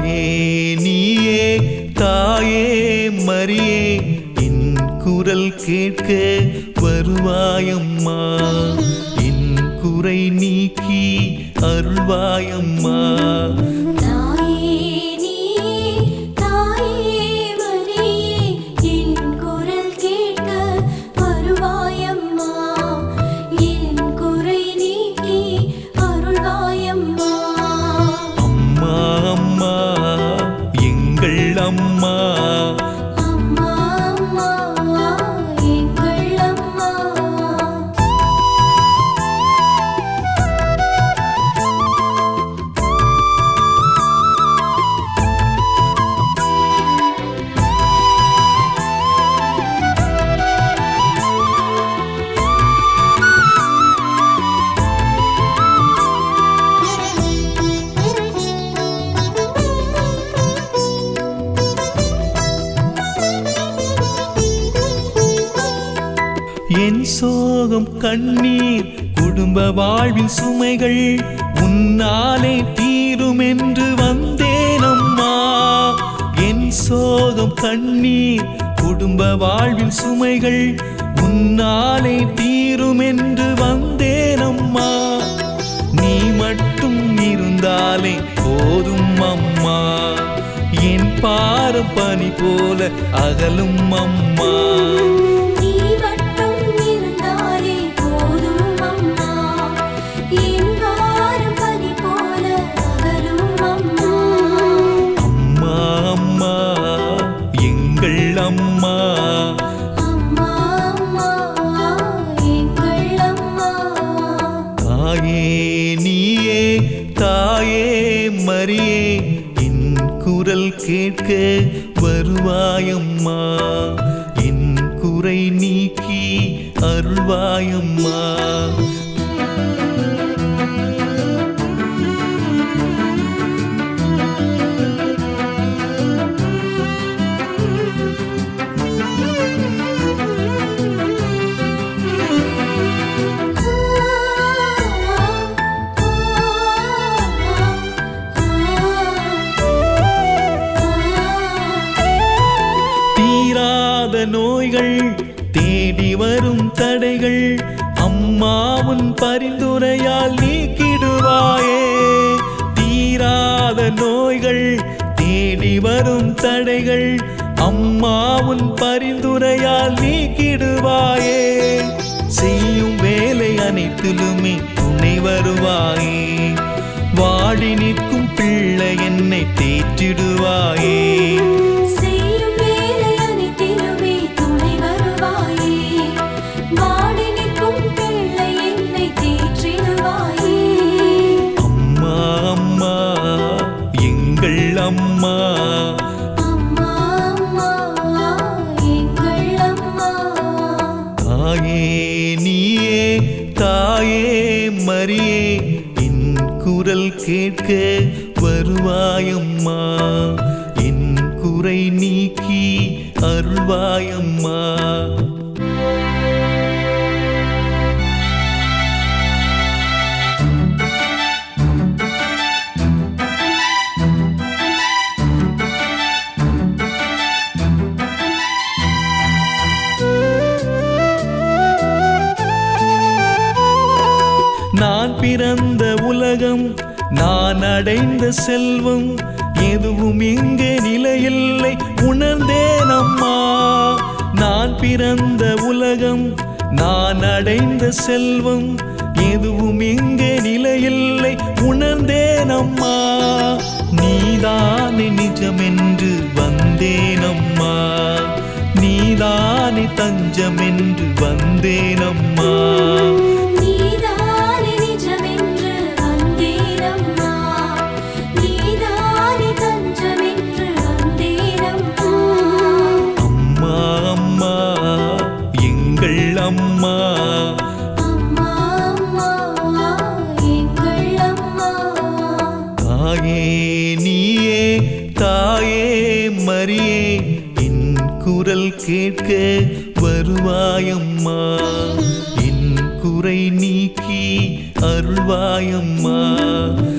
தாயே நீயே தாயே மரியே என் குரல் கேட்க வருவாயம்மா என் குறை நீக்கி அருள்வாயம்மா தாயே நீயே தாயே மரியே என் குரல் கேட்க வருவாயம்மா என் குறை நீக்கி அருள்வாயம்மா அம்மா அம்மா எங்கள் அம்மா அம்மா அம்மா எங்கள் அம்மா என் சோகம் கண்ணீர் குடும்ப வாழ்வின் சுமைகள் உன்னாலே தீரும் என்று வந்தேன் அம்மா என் சோகம் கண்ணீர் குடும்ப வாழ்வின் சுமைகள் உன்னாலே தீரும் என்று வந்தேன் அம்மா நீ மட்டும் இருந்தாலே போதும் அம்மா என் பாரம் பனி போல அகலும் அம்மா நீ மட்டும் இருந்தாலே போதும் அம்மா என் வாரம் பனி போல அகலும் அம்மா அம்மா அம்மா எங்கள் அம்மா அம்மா அம்மா எங்கள் அம்மா தாயே நீயே தாயே மரியே என் குரல் கேட்க வருவாயம்மா என் குறை நீக்கி அருள்வாயம்மா தீராத நோய்கள் தேடி வரும் தடைகள் அம்மாவும் பரிந்துரையால் நீக்கிடுவாயே தீராத நோய்கள் தேடி வரும் தடைகள் அம்மாவும் பரிந்துரையால் நீக்கிடுவாயே செய்யும் வேலை அனைத்திலுமே துணை வருவாயே வாடி நிற்கும் பிள்ளை என்னை தேற்றிடுவாயே செய்யும் வேலை அனைத்திலுமே துணை வருவாயே வாடி நிற்கும் பிள்ளை என்னை தேற்றிடுவாயே அம்மா அம்மா எங்கள் அம்மா அம்மா அம்மா எங்கள் அம்மா தாயே நீயே தாயே மரியே என் குரல் கேட்க வருவாயம்மா என் குறை நீக்கி அருள்வாயம்மா நான் பிறந்த உலகம் நான் அடைந்த செல்வம் எதுவும் இங்கே நிலையில்லை உணர்ந்தேன் அம்மா நான் பிறந்த உலகம் நான் அடைந்த செல்வம் எதுவும் இங்கே நிலையில்லை உணர்ந்தேன் அம்மா நீதானே நிஜமென்று வந்தேன் அம்மா நீதானே தஞ்சமென்று வந்தேன் அம்மா நீதானே நிஜமென்று வந்தேனம்மா நீதானே தஞ்சமென்று வந்தேனம்மா அம்மா அம்மா எங்கள் அம்மா அம்மா அம்மா எங்கள் அம்மா தாயே நீயே தாயே மரியே என் குரல் கேட்க வருவாயம்மா என் குறை நீக்கி அருள்வாயம்மா